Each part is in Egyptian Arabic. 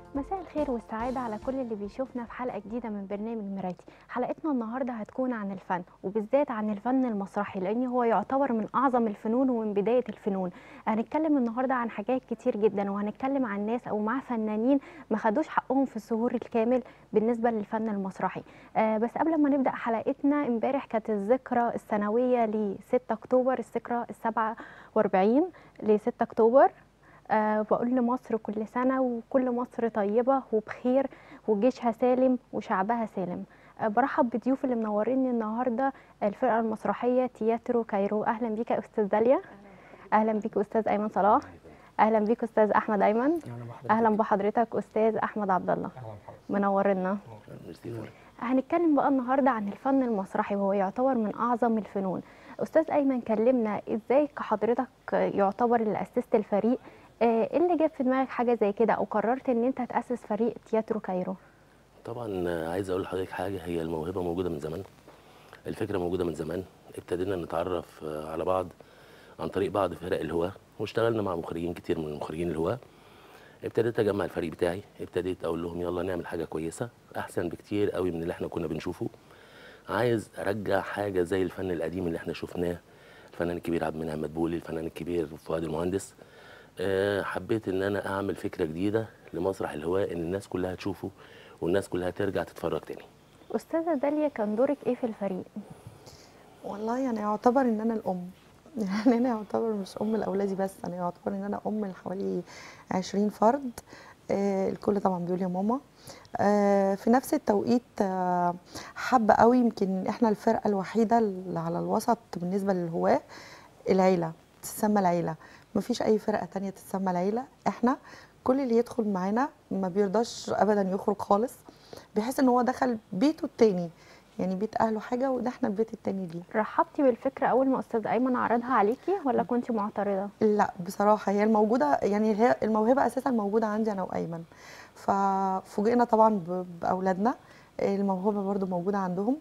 مساء الخير والسعادة على كل اللي بيشوفنا في حلقة جديدة من برنامج مرايتي حلقتنا النهاردة هتكون عن الفن وبالذات عن الفن المسرحي لأن هو يعتبر من أعظم الفنون ومن بداية الفنون هنتكلم النهاردة عن حاجات كتير جدا وهنتكلم عن ناس أو مع فنانين ما خدوش حقهم في الظهور الكامل بالنسبة للفن المسرحي آه بس قبل ما نبدأ حلقتنا امبارح كانت الذكرى السنوية ل 6 أكتوبر الذكرى السبعة وأربعين ل 6 أكتوبر أه بقول لمصر كل سنة وكل مصر طيبة وبخير وجيشها سالم وشعبها سالم أه برحب بضيوف اللي منوريني النهاردة الفرقة المسرحية تياترو كايرو أهلا بيك يا أستاذ داليا أهلا بيك أستاذ أيمن صلاح أهلا بيك أستاذ أحمد أيمن أهلا بحضرتك أستاذ أحمد عبد الله منورنا هنتكلم بقى النهارده عن الفن المسرحي وهو يعتبر من اعظم الفنون استاذ ايمن كلمنا ازاي كحضرتك يعتبر اللي اسست الفريق ايه اللي جاب في دماغك حاجه زي كده او قررت ان انت تاسس فريق تياترو كايرو طبعا عايز اقول لحضرتك حاجه هي الموهبه موجوده من زمان الفكره موجوده من زمان ابتدينا نتعرف على بعض عن طريق بعض فرق الهواه واشتغلنا مع مخرجين كتير من المخرجين الهواه ابتديت اجمع الفريق بتاعي ابتديت اقول لهم يلا نعمل حاجه كويسه احسن بكتير قوي من اللي احنا كنا بنشوفه عايز ارجع حاجه زي الفن القديم اللي احنا شفناه الفنان الكبير عبد المنعم مدبولي الفنان الكبير فؤاد المهندس أه حبيت ان انا اعمل فكره جديده لمسرح الهواء ان الناس كلها تشوفه والناس كلها ترجع تتفرج تاني استاذه داليا كان دورك ايه في الفريق والله يعني يعتبر ان انا الام يعني انا يعتبر مش ام لاولادي بس انا يعتبر ان انا ام لحوالي 20 فرد آه الكل طبعا بيقول يا ماما آه في نفس التوقيت آه حابه قوي يمكن احنا الفرقه الوحيده اللي على الوسط بالنسبه للهواه العيله تتسمى العيله مفيش اي فرقه تانية تتسمى العيله احنا كل اللي يدخل معانا ما بيرضاش ابدا يخرج خالص بيحس ان هو دخل بيته التاني يعني بيت اهله حاجه وده احنا البيت التاني ليه رحبتي بالفكره اول ما استاذ ايمن عرضها عليكي ولا كنت معترضه لا بصراحه هي الموجوده يعني هي الموهبه اساسا موجوده عندي انا وايمن ففوجئنا طبعا باولادنا الموهبه برضو موجوده عندهم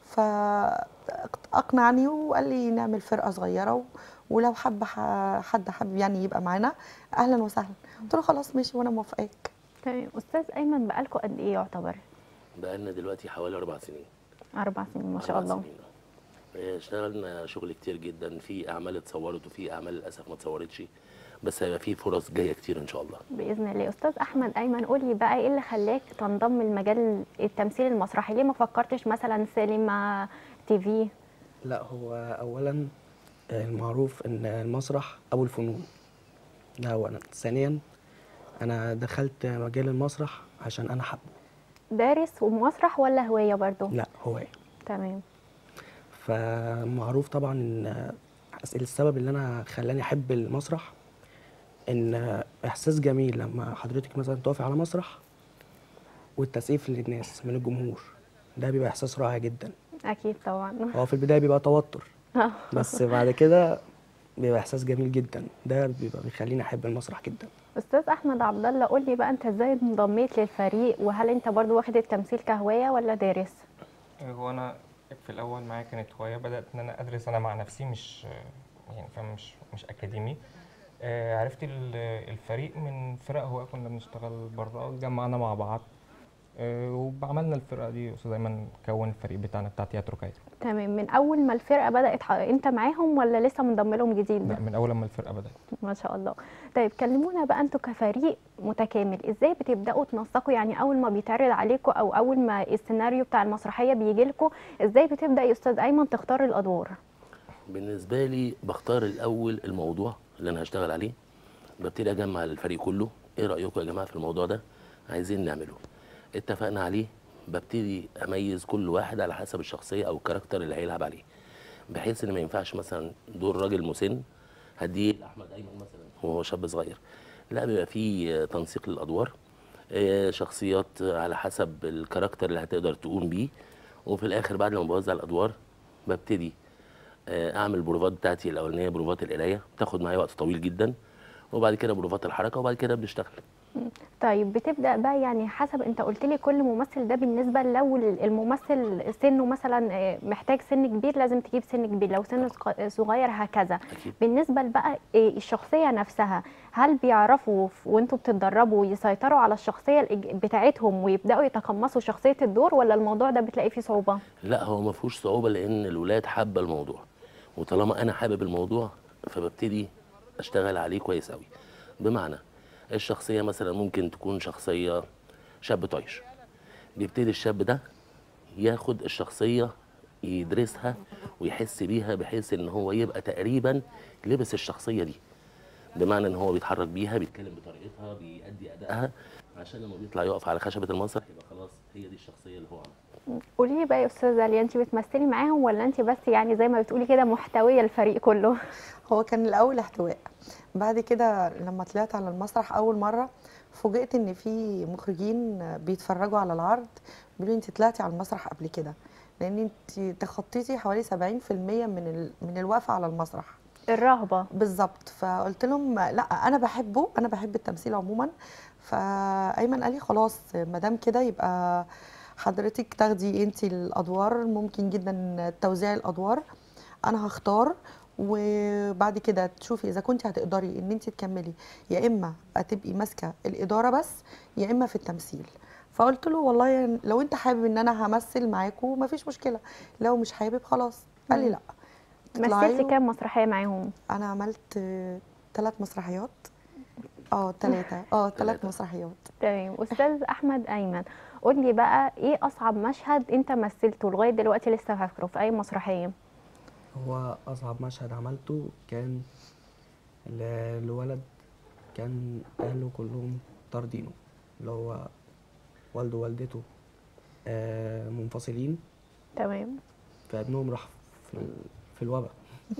فاقنعني وقال لي نعمل فرقه صغيره ولو حب حد حابب يعني يبقى معانا اهلا وسهلا قلت له خلاص ماشي وانا موافقاك تمام استاذ ايمن بقالكم قد ايه يعتبر بقالنا دلوقتي حوالي اربع سنين اربع سنين ما شاء الله سنين. اشتغلنا شغل كتير جدا في اعمال اتصورت وفي اعمال للاسف ما اتصورتش بس هيبقى في فرص جايه كتير ان شاء الله باذن الله استاذ احمد ايمن قول لي بقى ايه اللي خلاك تنضم لمجال التمثيل المسرحي ليه ما فكرتش مثلا سينما تي في لا هو اولا المعروف ان المسرح ابو الفنون ده اولا ثانيا انا دخلت مجال المسرح عشان انا حابه دارس ومسرح ولا هوايه برضو لا هوايه تمام فمعروف طبعا ان السبب اللي انا خلاني احب المسرح ان احساس جميل لما حضرتك مثلا تقفي على مسرح والتسقيف للناس من الجمهور ده بيبقى احساس رائع جدا اكيد طبعا هو في البدايه بيبقى توتر بس بعد كده بيبقى احساس جميل جدا ده بيبقى بيخليني احب المسرح جدا استاذ احمد عبد الله قول لي بقى انت ازاي انضميت للفريق وهل انت برضو واخد التمثيل كهوايه ولا دارس هو انا في الاول معايا كانت هوايه بدات ان انا ادرس انا مع نفسي مش يعني فاهم مش مش اكاديمي آه عرفت الفريق من فرق هوايه كنا بنشتغل بره وجمعنا مع بعض آه وعملنا الفرقه دي استاذ ايمن كون الفريق بتاعنا بتاع تياترو كايرو تمام من اول ما الفرقه بدات انت معاهم ولا لسه منضم لهم جديد لا من اول ما الفرقه بدات ما شاء الله طيب كلمونا بقى انتوا كفريق متكامل ازاي بتبداوا تنسقوا يعني اول ما بيتعرض عليكم او اول ما السيناريو بتاع المسرحيه بيجي لكم ازاي بتبدا يا استاذ ايمن تختار الادوار بالنسبه لي بختار الاول الموضوع اللي انا هشتغل عليه ببتدي اجمع الفريق كله ايه رايكم يا جماعه في الموضوع ده عايزين نعمله اتفقنا عليه ببتدي اميز كل واحد على حسب الشخصيه او الكاركتر اللي هيلعب عليه بحيث ان ما ينفعش مثلا دور راجل مسن هديه لاحمد ايمن مثلا وهو شاب صغير لا بيبقى في تنسيق للادوار شخصيات على حسب الكاركتر اللي هتقدر تقوم بيه وفي الاخر بعد ما بوزع الادوار ببتدي اعمل البروفات بتاعتي الاولانيه بروفات القرايه بتاخد معايا وقت طويل جدا وبعد كده بروفات الحركه وبعد كده بنشتغل طيب بتبدا بقى يعني حسب انت قلت لي كل ممثل ده بالنسبه لو الممثل سنه مثلا آه، محتاج سن كبير لازم تجيب سن كبير لو سن صغ- صغير هكذا اكيد بالنسبه بقى الشخصيه نفسها هل بيعرفوا ف- وانتوا بتتدربوا يسيطروا على الشخصيه الإج- بتاعتهم ويبداوا يتقمصوا شخصيه الدور ولا الموضوع ده بتلاقي فيه صعوبه لا هو ما فيهوش صعوبه لان الولاد حابه الموضوع وطالما انا حابب الموضوع فببتدي اشتغل عليه كويس قوي بمعنى الشخصيه مثلا ممكن تكون شخصيه شاب طايش بيبتدي الشاب ده ياخد الشخصيه يدرسها ويحس بيها بحيث ان هو يبقى تقريبا لبس الشخصيه دي بمعنى ان هو بيتحرك بيها بيتكلم بطريقتها بيأدي ادائها عشان لما بيطلع يقف على خشبه المسرح يبقى خلاص هي دي الشخصيه اللي هو عملها قولي لي بقى يا استاذه عليا انت بتمثلي معاهم ولا انت بس يعني زي ما بتقولي كده محتويه الفريق كله هو كان الاول احتواء بعد كده لما طلعت على المسرح اول مره فوجئت ان في مخرجين بيتفرجوا على العرض بيقولوا انت طلعتي على المسرح قبل كده لان انت تخطيتي حوالي 70% من ال... من الوقفه على المسرح الرهبه بالظبط فقلت لهم لا انا بحبه انا بحب التمثيل عموما فايمن قال لي خلاص ما دام كده يبقى حضرتك تاخدي انت الادوار ممكن جدا توزيع الادوار انا هختار وبعد كده تشوفي اذا كنت هتقدري ان انت تكملي يا اما هتبقي ماسكه الاداره بس يا اما في التمثيل فقلت له والله لو انت حابب ان انا همثل معاكم مفيش مشكله لو مش حابب خلاص قال لي لا تطلعي مثلتي و- كام مسرحيه معاهم انا عملت ثلاث مسرحيات اه ثلاثة اه ثلاث تلاتة. مسرحيات تمام استاذ احمد ايمن قول لي بقى ايه اصعب مشهد انت مثلته لغايه دلوقتي لسه فاكره في اي مسرحيه هو أصعب مشهد عملته كان ل- لولد كان أهله كلهم طاردينه اللي هو والده ووالدته آه، منفصلين تمام فابنهم راح في, ال- في الوباء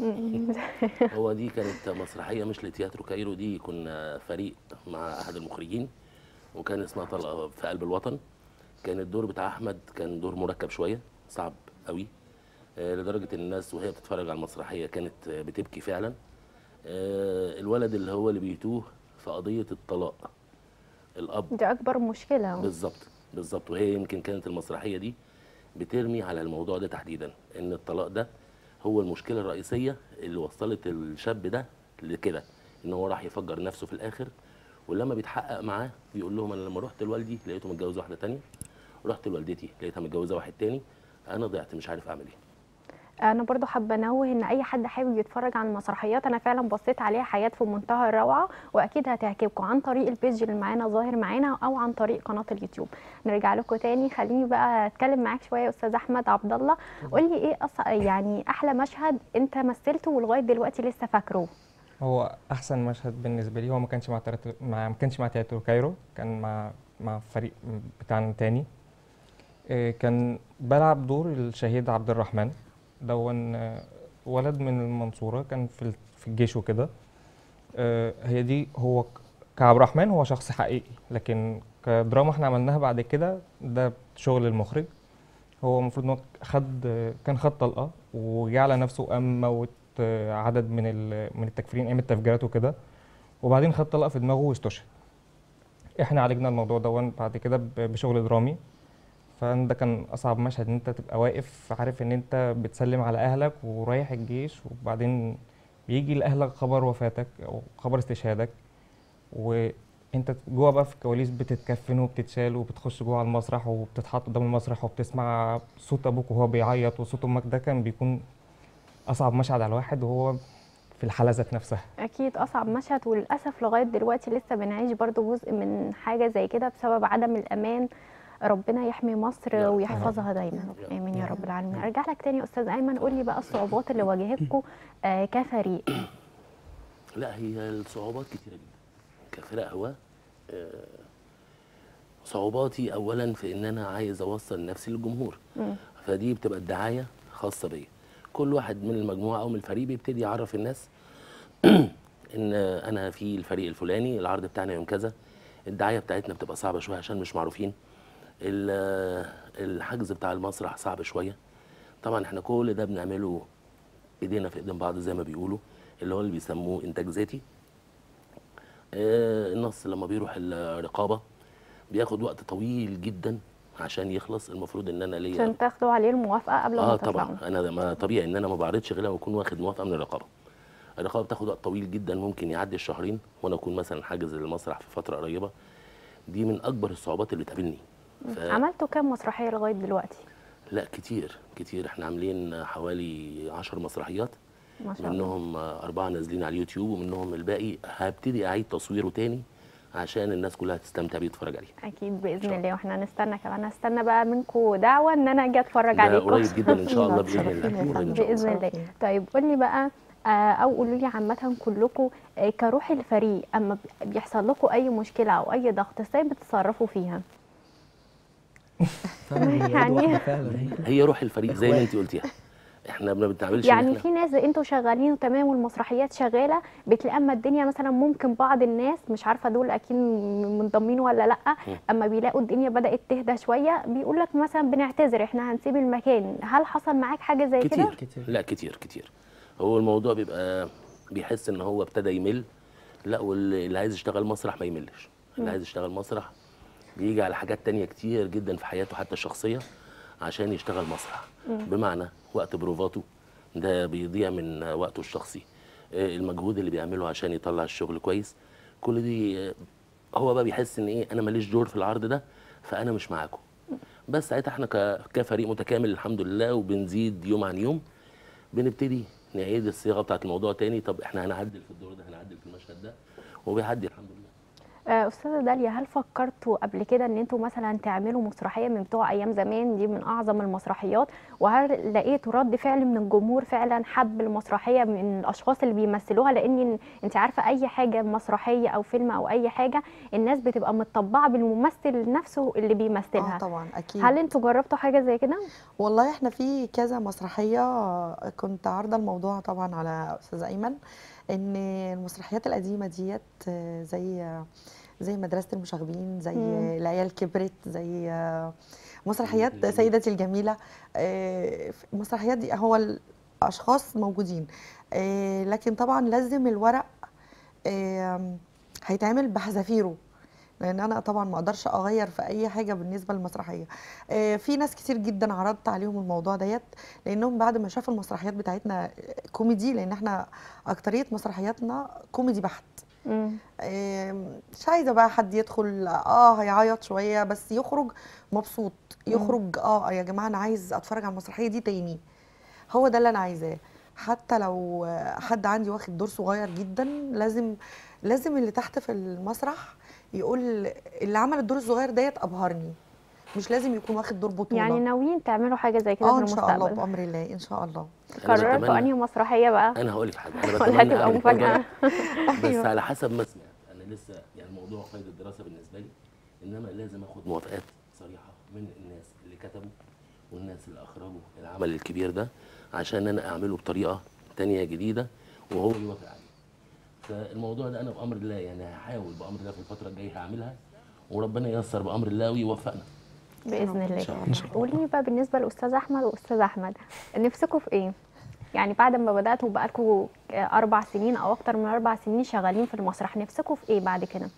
هو دي كانت مسرحيه مش لتياترو كايرو دي كنا فريق مع احد المخرجين وكان اسمها طلقه في قلب الوطن كان الدور بتاع احمد كان دور مركب شويه صعب قوي آه، لدرجه ان الناس وهي بتتفرج على المسرحيه كانت آه، بتبكي فعلا آه، الولد اللي هو اللي بيتوه في قضيه الطلاق الاب دي اكبر مشكله بالظبط بالظبط وهي يمكن كانت المسرحيه دي بترمي على الموضوع ده تحديدا ان الطلاق ده هو المشكله الرئيسيه اللي وصلت الشاب ده لكده ان هو راح يفجر نفسه في الاخر ولما بيتحقق معاه بيقول لهم انا لما رحت لوالدي لقيته متجوز واحده تانية رحت لوالدتي لقيتها متجوزه واحد تاني انا ضعت مش عارف اعمل ايه انا برضو حابه انوه ان اي حد حابب يتفرج على المسرحيات انا فعلا بصيت عليها حياه في منتهى الروعه واكيد هتعجبكم عن طريق البيج اللي معانا ظاهر معانا او عن طريق قناه اليوتيوب نرجع لكم تاني خليني بقى اتكلم معاك شويه يا استاذ احمد عبد الله قول لي ايه أص... يعني احلى مشهد انت مثلته ولغايه دلوقتي لسه فاكره هو احسن مشهد بالنسبه لي هو ما كانش مع تياترو مع ما كانش مع تياترو كايرو كان مع مع فريق بتاعنا تاني إيه، كان بلعب دور الشهيد عبد الرحمن دون آه، ولد من المنصوره كان في ال- في الجيش وكده آه، هي دي هو ك- كعبد الرحمن هو شخص حقيقي لكن كدراما احنا عملناها بعد كده ده شغل المخرج هو المفروض ان هو خد كان خد طلقه وجه على نفسه وقام موت آه، عدد من ال- من التكفيرين قام التفجيرات وكده وبعدين خد طلقه في دماغه واستشهد احنا عالجنا الموضوع ده بعد كده ب- بشغل درامي فده كان اصعب مشهد ان انت تبقى واقف عارف ان انت بتسلم على اهلك ورايح الجيش وبعدين بيجي لاهلك خبر وفاتك او خبر استشهادك وانت جوه بقى في الكواليس بتتكفن وبتتشال وبتخش جوه على المسرح وبتتحط قدام المسرح وبتسمع صوت ابوك وهو بيعيط وصوت امك ده كان بيكون اصعب مشهد على الواحد وهو في الحاله ذات نفسها اكيد اصعب مشهد وللاسف لغايه دلوقتي لسه بنعيش برضو جزء من حاجه زي كده بسبب عدم الامان ربنا يحمي مصر يا رب. ويحفظها دايما امين يا رب العالمين ارجع لك تاني يا استاذ ايمن قول لي بقى الصعوبات اللي واجهتكم آه كفريق لا هي الصعوبات كتيرة جدا كفرق هو آه، صعوباتي اولا في ان انا عايز اوصل نفسي للجمهور مم. فدي بتبقى الدعايه خاصه بيا كل واحد من المجموعه او من الفريق بيبتدي يعرف الناس ان انا في الفريق الفلاني العرض بتاعنا يوم كذا الدعايه بتاعتنا بتبقى صعبه شويه عشان مش معروفين ال- الحجز بتاع المسرح صعب شويه طبعا احنا كل ده بنعمله ايدينا في ايدين بعض زي ما بيقولوا اللي هو اللي بيسموه انتاج ذاتي آه، النص لما بيروح الرقابه بياخد وقت طويل جدا عشان يخلص المفروض ان انا ليا عشان تاخدوا عليه الموافقه قبل ما اه تطلعوا طبعا انا ما طبيعي ان انا ما بعرضش غير لما اكون واخد موافقه من الرقابه الرقابه بتاخد وقت طويل جدا ممكن يعدي الشهرين وانا اكون مثلا حاجز المسرح في فتره قريبه دي من اكبر الصعوبات اللي بتقابلني ف... عملتوا كام مسرحيه لغايه دلوقتي لا كتير كتير احنا عاملين حوالي عشر مسرحيات ما شاء الله منهم أربعة نازلين على اليوتيوب ومنهم الباقي هبتدي أعيد تصويره تاني عشان الناس كلها تستمتع بيه تتفرج عليه اكيد باذن شاء الله واحنا هنستنى كمان هستنى بقى منكم دعوه ان انا اجي اتفرج ده عليكم قريب جدا إن شاء الله بإذن شرفينا يا الله فندم. إن شاء الله. باذن الله شرفينا. طيب قولي بقى آه، او قولوا لي عامه كلكم آه، كروح الفريق اما بيحصل لكم اي مشكله او اي ضغط ازاي بتتصرفوا فيها فعلا هي إيد يعني- واحدة فعلا هي روح الفريق زي ما أنت قلتيها احنا ما بنتعاملش إن يعني إحنا في ناس انتوا شغالين وتمام والمسرحيات شغاله بتلاقي اما الدنيا مثلا ممكن بعض الناس مش عارفه دول اكيد منضمين ولا لا اما بيلاقوا الدنيا بدات تهدى شويه بيقول لك مثلا بنعتذر احنا هنسيب المكان هل حصل معاك حاجه زي كده كتير كتير. لا كتير كتير هو الموضوع بيبقى بيحس ان هو ابتدى يمل لا واللي اللي عايز يشتغل مسرح ما يملش اللي عايز يشتغل مسرح بيجي على حاجات تانية كتير جدا في حياته حتى الشخصية عشان يشتغل مسرح بمعنى وقت بروفاته ده بيضيع من وقته الشخصي آه، المجهود اللي بيعمله عشان يطلع الشغل كويس كل دي آه، هو بقى بيحس ان ايه انا ماليش دور في العرض ده فانا مش معاكم بس ساعتها احنا ك- كفريق متكامل الحمد لله وبنزيد يوم عن يوم بنبتدي نعيد الصياغه بتاعت الموضوع تاني طب احنا هنعدل في الدور ده هنعدل في المشهد ده وبيعدي الحمد لله آه، استاذه داليا هل فكرتوا قبل كده ان انتوا مثلا تعملوا مسرحيه من بتوع ايام زمان دي من اعظم المسرحيات وهل لقيتوا رد فعل من الجمهور فعلا حب المسرحيه من الاشخاص اللي بيمثلوها لان انت عارفه اي حاجه مسرحيه او فيلم او اي حاجه الناس بتبقى متطبعه بالممثل نفسه اللي بيمثلها اه طبعا اكيد هل انتوا جربتوا حاجه زي كده والله احنا في كذا مسرحيه كنت عارضه الموضوع طبعا على استاذ ايمن ان المسرحيات القديمه ديت آه، زي زي مدرسه المشاغبين زي مم. العيال كبرت زي آه، مسرحيات الجميلة. سيدتي الجميله آه، المسرحيات دي هو الاشخاص موجودين آه، لكن طبعا لازم الورق آم، هيتعمل بحذافيره لان انا طبعا ما اقدرش اغير في اي حاجه بالنسبه للمسرحيه آه، في ناس كتير جدا عرضت عليهم الموضوع ديت لانهم بعد ما شافوا المسرحيات بتاعتنا كوميدي لان احنا اكتريه مسرحياتنا كوميدي بحت مم. آم، مش عايزه بقى حد يدخل اه هيعيط شويه بس يخرج مبسوط يخرج اه يا جماعه انا عايز اتفرج على المسرحيه دي تاني هو ده اللي انا عايزاه حتى لو آه، حد عندي واخد دور صغير جدا لازم لازم اللي تحت في المسرح يقول اللي عمل الدور الصغير ديت ابهرني مش لازم يكون واخد دور بطوله يعني ناويين تعملوا حاجه زي كده اه في ان شاء الله المستقبل بامر الله ان شاء الله أنا قررتوا بتمنى- انهي مسرحيه بقى انا هقول لك حاجه انا ولا بتمنى هتبقى أعمل مفاجاه بس أيوة. على حسب ما سمعت انا لسه يعني الموضوع قيد الدراسه بالنسبه لي انما لازم اخد موافقات صريحه من الناس اللي كتبوا والناس اللي اخرجوا العمل الكبير ده عشان انا اعمله بطريقه تانية جديده وهو يوافق عليه فالموضوع ده انا بامر الله يعني هحاول بامر الله في الفتره الجايه هعملها وربنا ييسر بامر الله ويوفقنا باذن الله شاء قولي لي بقى بالنسبه لاستاذ احمد واستاذ احمد نفسكم في ايه يعني بعد ما بداتوا بقالكم اربع سنين او اكتر من اربع سنين شغالين في المسرح نفسكم في ايه بعد كده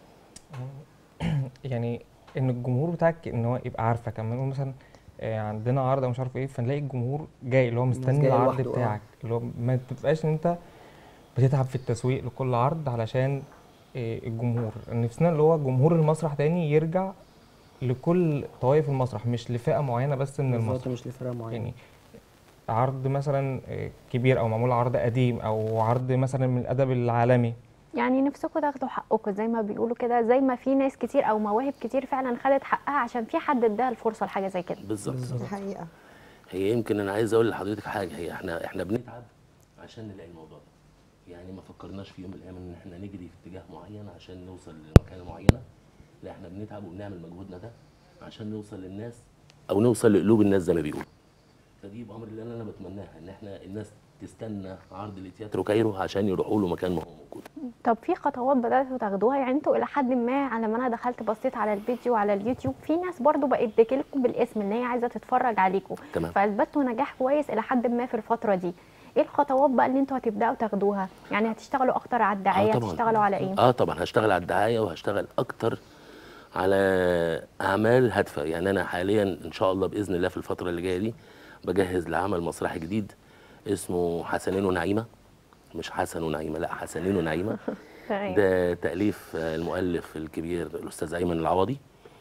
يعني ان الجمهور بتاعك ان هو يبقى عارفك لما نقول مثلا آه، عندنا عرض او مش عارف ايه فنلاقي الجمهور جاي اللي هو مستني جاي العرض لوحده، آه. بتاعك اللي هو ما تبقاش ان انت بتتعب في التسويق لكل عرض علشان آه، الجمهور نفسنا اللي هو جمهور المسرح تاني يرجع لكل طوائف المسرح مش لفئة معينة بس من بالظبط المسرح مش لفرقه معينه يعني عرض مثلا آه، كبير او معمول عرض قديم او عرض مثلا من الادب العالمي يعني نفسكم تاخدوا حقكم زي ما بيقولوا كده زي ما في ناس كتير او مواهب كتير فعلا خدت حقها عشان في حد اداها الفرصه لحاجه زي كده بالظبط دي حقيقه هي يمكن انا عايز اقول لحضرتك حاجه هي احنا احنا بنتعب عشان نلاقي الموضوع ده يعني ما فكرناش في يوم من الايام ان احنا نجري في اتجاه معين عشان نوصل لمكانه معينه لا احنا بنتعب وبنعمل مجهودنا ده عشان نوصل للناس او نوصل لقلوب الناس زي ما بيقولوا فدي بامر الله اللي انا بتمناها ان احنا الناس تستنى عرض لتياترو كايرو عشان يروحوا له مكان ما هو موجود طب في خطوات بداتوا تاخدوها يعني انتوا الى حد ما على ما انا دخلت بصيت على الفيديو على اليوتيوب في ناس برضو بقت تجيلكم بالاسم ان هي عايزه تتفرج عليكم تمام فاثبتوا نجاح كويس الى حد ما في الفتره دي ايه الخطوات بقى اللي انتوا هتبداوا تاخدوها يعني هتشتغلوا اكتر على الدعايه طبعاً. هتشتغلوا على ايه اه طبعا هشتغل على الدعايه وهشتغل اكتر على اعمال هادفه يعني انا حاليا ان شاء الله باذن الله في الفتره اللي جايه دي بجهز لعمل مسرحي جديد اسمه حسنين ونعيمه مش حسن ونعيمه لا حسنين ونعيمه تمام ده تاليف آه، المؤلف الكبير الاستاذ ايمن العوضي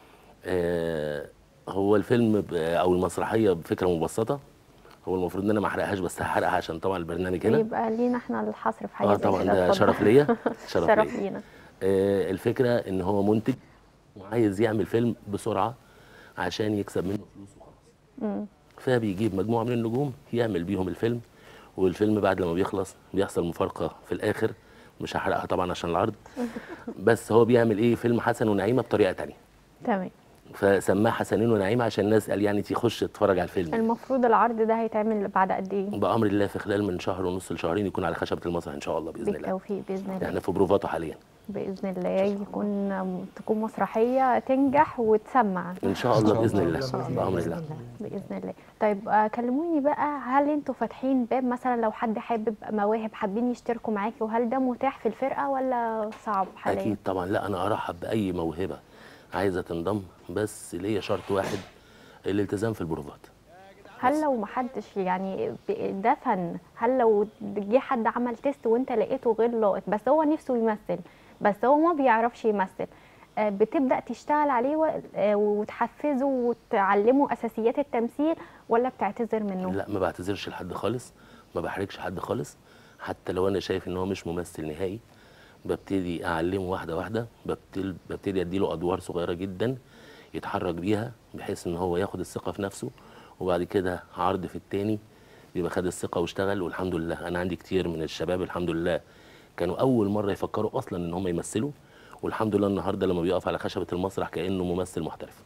آه، هو الفيلم ب- او المسرحيه بفكره مبسطه هو المفروض ان انا ما احرقهاش بس هحرقها عشان طبعا البرنامج هنا يبقى لينا احنا الحصر في حاجه اه زي طبعا كده، ده اتفضل. شرف ليا شرف, شرف ليا لينا آه، الفكره ان هو منتج وعايز يعمل فيلم بسرعه عشان يكسب منه فلوس وخلاص مم. فبيجيب مجموعه من النجوم يعمل بيهم الفيلم والفيلم بعد لما بيخلص بيحصل مفارقه في الاخر مش هحرقها طبعا عشان العرض بس هو بيعمل ايه فيلم حسن ونعيمه بطريقه تانية تمام فسماه حسنين ونعيمه عشان الناس قال يعني تخش تتفرج على الفيلم المفروض العرض ده هيتعمل بعد قد ايه بامر الله في خلال من شهر ونص لشهرين يكون على خشبه المسرح ان شاء الله باذن الله بالتوفيق باذن الله احنا في بروفاته حاليا باذن الله يكون تكون مسرحيه تنجح وتسمع ان شاء الله شاء باذن الله. الله بإذن الله. بامر بإذن الله باذن الله طيب آه، كلموني بقى هل انتوا فاتحين باب مثلا لو حد حابب مواهب حابين يشتركوا معاكي وهل ده متاح في الفرقه ولا صعب حاليا اكيد طبعا لا انا ارحب باي موهبه عايزه تنضم بس ليا شرط واحد الالتزام في البروفات هل لو محدش يعني ب- ده فن هل لو جه حد عمل تيست وانت لقيته غير لائق بس هو نفسه يمثل بس هو ما بيعرفش يمثل آه، بتبدأ تشتغل عليه و- آه، وتحفزه وتعلمه أساسيات التمثيل ولا بتعتذر منه؟ لا ما بعتذرش لحد خالص ما بحرجش حد خالص حتى لو انا شايف ان هو مش ممثل نهائي ببتدي اعلمه واحده واحده ببتدي ببتدي اديله ادوار صغيره جدا يتحرك بيها بحيث ان هو ياخد الثقه في نفسه وبعد كده عرض في التاني يبقى خد الثقه واشتغل والحمد لله انا عندي كتير من الشباب الحمد لله كانوا اول مره يفكروا اصلا ان هم يمثلوا والحمد لله النهارده لما بيقف على خشبه المسرح كانه ممثل محترف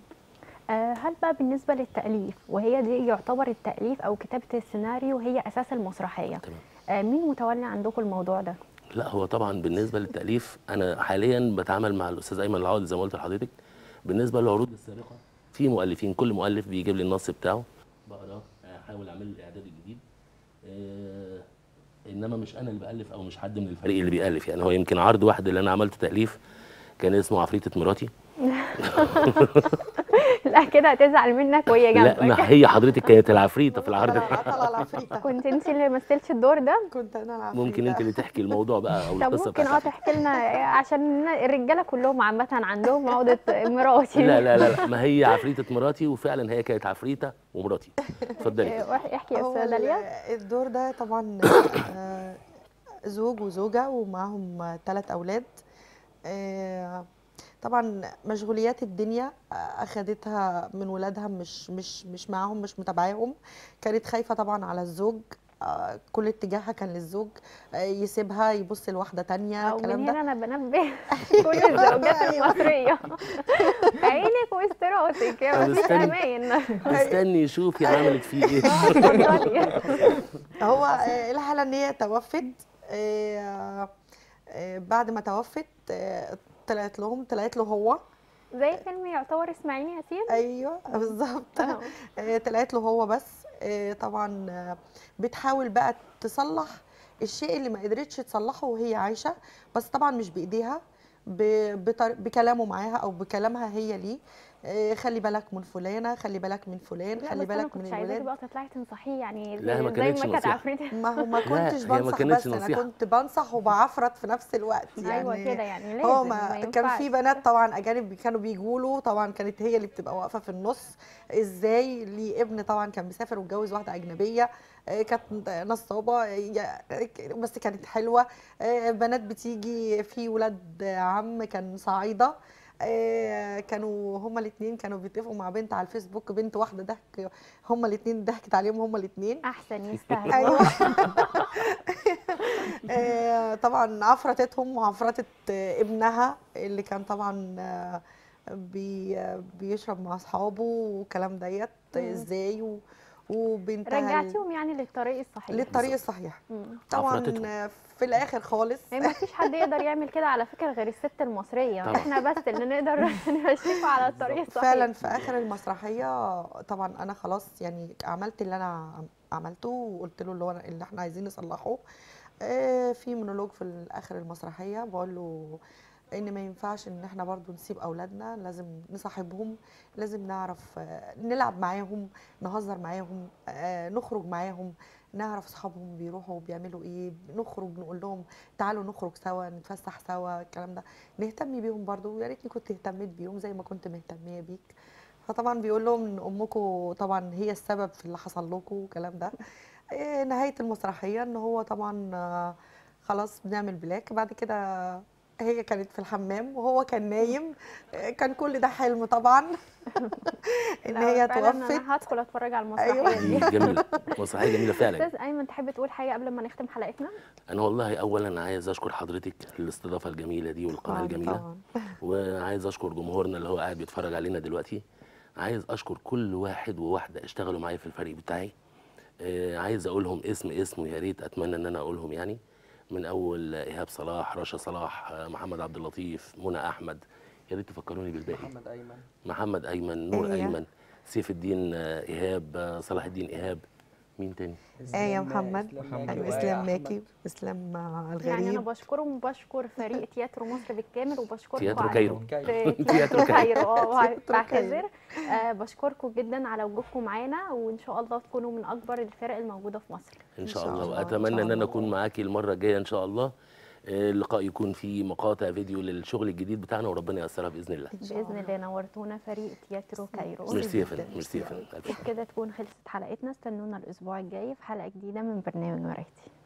آه، هل بقى بالنسبة للتأليف وهي دي يعتبر التأليف أو كتابة السيناريو هي أساس المسرحية تمام آه، مين متولي عندكم الموضوع ده؟ لا هو طبعا بالنسبه للتاليف انا حاليا بتعامل مع الاستاذ ايمن العوضي زي ما قلت لحضرتك بالنسبه للعروض السابقه في مؤلفين كل مؤلف بيجيب لي النص بتاعه بقراه احاول اعمل له الاعداد الجديد آه انما مش انا اللي بالف او مش حد من الفريق اللي بيالف يعني هو يمكن عرض واحد اللي انا عملته تاليف كان اسمه عفريته مراتي لا كده هتزعل منك وهي جنبك لا ما هي حضرتك كانت العفريته في العرض طلع العفريته كنت انت اللي مثلتي الدور ده؟ كنت انا العفريته ممكن انت اللي تحكي الموضوع بقى او طب القصه ممكن اه بتاعتك تحكي لنا عشان الرجاله كلهم عامه عندهم عقده مراتي لا لا لا لا ما هي عفريته مراتي وفعلا هي كانت عفريته ومراتي اتفضلي آه، واحد- احكي يا هو استاذه ال- داليا الدور ده طبعا آه، زوج وزوجة ومعاهم ثلاث أولاد آه، طبعا مشغوليات الدنيا آه، أخدتها من ولادها مش مش مش معاهم مش متابعاهم كانت خايفة طبعا على الزوج آه، كل اتجاهها كان للزوج آه، يسيبها يبص لواحدة تانية ومن الكلام ده هنا انا بنبه كل الزوجات المصريه عينك واستراتك يا طب مفيش استني. امان استني شوفي عملت فيه ايه اتفضلي هو آه، الحالة ان هي توفت آه، آه، بعد ما توفت آه، طلعت لهم طلعت له هو زي فيلم يعتبر اسماعيل ياسين ايوه بالظبط أهو. آه، طلعت له هو بس آه، طبعا آه، بتحاول بقى تصلح الشيء اللي ما قدرتش تصلحه وهي عايشه بس طبعا مش بايديها ب- بطر- بكلامه معاها او بكلامها هي ليه آه، خلي بالك من فلانه خلي بالك من فلان لا خلي بس انا بالك من كنتش عايزاكي الولاد بقى تطلعي تنصحيه يعني لا، ما زي كانتش ما كانت نصيحة. عفريت ما هو ما لا، كنتش هي ما بنصح كانتش بس انا نصيحة. كنت بنصح وبعفرت في نفس الوقت يعني ايوه كده يعني لازم هو ما ما كان ينفعش. في بنات طبعا اجانب كانوا بيجوا له طبعا كانت هي اللي بتبقى واقفه في النص ازاي ليه ابن طبعا كان مسافر واتجوز واحده اجنبيه آه، كانت نصابه يا- بس كانت حلوه آه، بنات بتيجي في ولاد عم كان صعيده آه، كانوا هما الاثنين كانوا بيتفقوا مع بنت على الفيسبوك بنت واحده ضحك هما الاثنين ضحكت عليهم هما الاثنين احسن يستاهل ايوه آه، طبعا عفرتتهم وعفرتت آه، ابنها اللي كان طبعا آه، بي آه، بيشرب مع اصحابه والكلام ديت مم. ازاي و- وبنتها ال- رجعتيهم يعني للطريق الصحيح للطريق الصحيح مم. طبعا عفرتتهم. آه، في الاخر خالص هي ما فيش حد يقدر يعمل كده على فكره غير الست المصريه طبعا. احنا بس اللي نقدر نمشيكوا على الطريق الصحيح فعلا في اخر المسرحيه طبعا انا خلاص يعني عملت اللي انا عملته وقلت له اللي هو أنا- اللي احنا عايزين نصلحه آه، في مونولوج في اخر المسرحيه بقول له ان ما ينفعش ان احنا برضو نسيب اولادنا لازم نصاحبهم لازم نعرف آه، نلعب معاهم نهزر معاهم آه، نخرج معاهم نعرف اصحابهم بيروحوا بيعملوا ايه نخرج نقول لهم تعالوا نخرج سوا نتفسح سوا الكلام ده نهتم بيهم برضو ويا ريتني كنت اهتميت بيهم زي ما كنت مهتميه بيك فطبعا بيقول لهم ان امكم طبعا هي السبب في اللي حصل لكم والكلام ده إيه نهايه المسرحيه ان هو طبعا آه، خلاص بنعمل بلاك بعد كده هي كانت في الحمام وهو كان نايم آه، كان كل ده حلم طبعا ان لا، هي فعلاً توفت انا هدخل اتفرج على أيوة. المسرحيه دي دي جميله مسرحيه جميله فعلا استاذ ايمن تحب تقول حاجه قبل ما نختم حلقتنا انا والله اولا عايز اشكر حضرتك للاستضافه الجميله دي والقناه طبعاً الجميله طبعاً. وعايز اشكر جمهورنا اللي هو قاعد بيتفرج علينا دلوقتي عايز اشكر كل واحد وواحده اشتغلوا معايا في الفريق بتاعي آه، عايز اقولهم اسم اسم ويا ريت اتمنى ان انا اقولهم يعني من اول ايهاب صلاح رشا صلاح آه، محمد عبد اللطيف منى احمد يا ريت تفكروني بالباقي محمد ايمن محمد ايمن نور إيه. ايمن سيف الدين آه، ايهاب آه، صلاح الدين ايهاب مين تاني ايه يا محمد محمد ايوه وآية اسلام أحمد. ماكي اسلام آه، يعني انا الغريب بشكرهم وبشكر فريق تياترو مصر بالكامل وبشكركم تياترو على- كايرو في تياترو تياترو كايرو. كايرو اه تياترو بعتذر آه بشكركم جدا على وجودكم معانا وان شاء الله تكونوا من اكبر الفرق الموجوده في مصر ان إن شاء شاء الله الله، إن واتمنى شاء ان انا الله. اكون معاكي المره الجايه ان شاء الله آه، اللقاء يكون فيه مقاطع فيديو للشغل الجديد بتاعنا وربنا ييسرها باذن الله إن شاء باذن الله نورتونا فريق تياترو كايرو ميرسي يا جداً، فندم ميرسي يا فندم ألف شكر. وبكده تكون خلصت حلقتنا استنونا الاسبوع الجاي في حلقه جديده من برنامج مرايتي